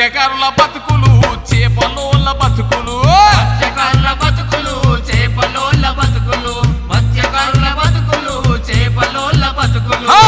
మత్స్యకారుల బతుకులు చేపలోళ్ళ బతుకులు మత్స్యకారుల బతుకులు చేపలోళ్ళ బతుకులు మత్స్యకారుల బతుకులు చేపలోళ్ళ బతుకులు హా!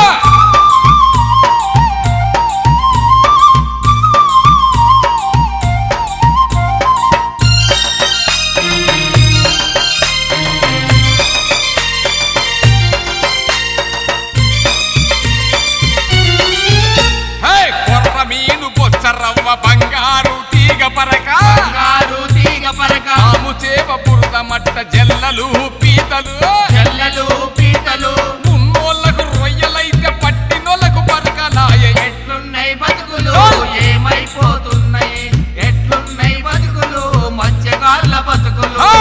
హే! కొర్ర మీను బొచ్చరవ్వ బంగారు తీగ పరక బంగారు తీగ పరక ఆము చేప బురద మట్ట జల్లలు పీతలు చెల్లలు పీతలు ఉన్నోళ్ళకు రొయ్యలైతే పట్టినోళ్ళకు పరకలాయ ఎట్లున్నాయి బతుకులు ఏమైపోతున్నాయి ఎట్లున్నాయి బతుకులు మత్స్యకారుల బతుకులు హా!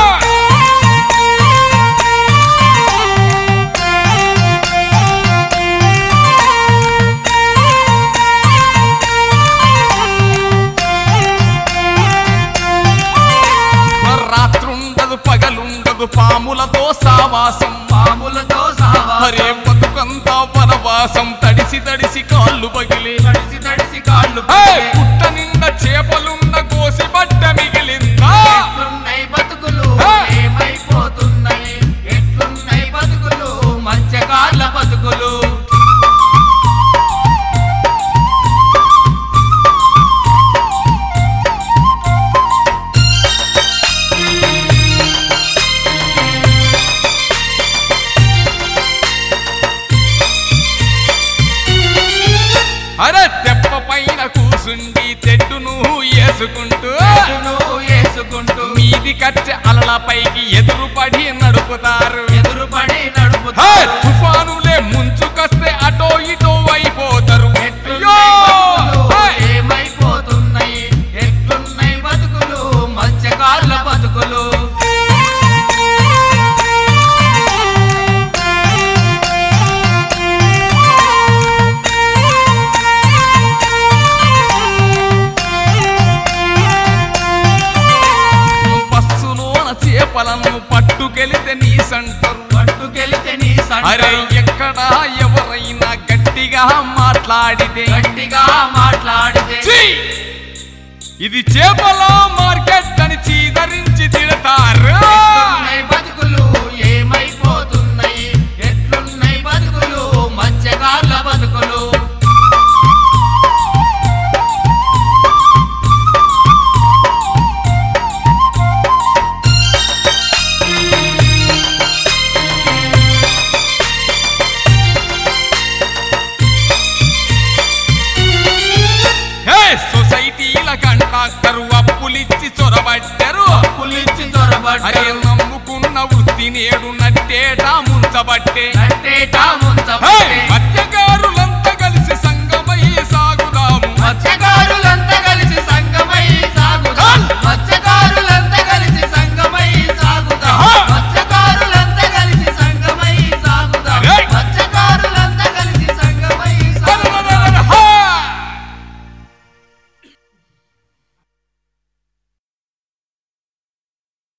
రాత్రుండదు పగలుండదు పాములతో సావాసం పాములతో హరే సావాసం బతుకంతా వనవాసం తడిసి తడిసి కాళ్ళు పగిలి తడిసి తడిసి కాళ్ళు హే! పగిలే. పుట్ట నిండా చేపలున్న కోసి బట్ట మిగిలిందా ఎట్లున్నాయి బతుకులు ఆ! ఏమైపోతున్నాయి ఎట్లున్నాయి బతుకులు మత్స్యకారుల బతుకులు అరే తెప్ప పైన కూసుండి తెడ్డును వేసుకుంటూ చెట్టును వేసుకుంటూ మీది కట్టె అలల పైకి ఎదురుపడి నడుపుతారు ఎదురుపడి హే! నడుపుతారు తుఫానులే ముంచుకొస్తే అటో ఇటో అయిపోతారు అయ్యో! ఎట్లున్నాయి బతుకులు హే! ఏమైపోతున్నాయి ఎట్లున్నాయి బతుకులు మత్స్యకారుల బతుకులు బస్సులోన చేపలను పట్టుకెళితే నీ సంటరు పట్టుకెళితే నీ అరే సంటరు ఎక్కడ ఎవరైనా గట్టిగా మాట్లాడితే గట్టిగా మాట్లాడితే ఛీ! ఇది చేపల మార్కెట్ అని చీదరించి తిడతారు ఎట్లున్నాయి బతుకులు ఏమైపోతున్నాయి ఎట్లున్నాయి బతుకులు మత్స్యకారుల బతుకులు హే సొసైటీల కంట్రాక్టర్ అప్పులిచ్చి చొరబడ్డారు పులిచ్చి అరే చొరబడ్డారు నమ్ముకున్న వృత్తి నేడు నట్టేటా ముంచబట్టే నట్టేటా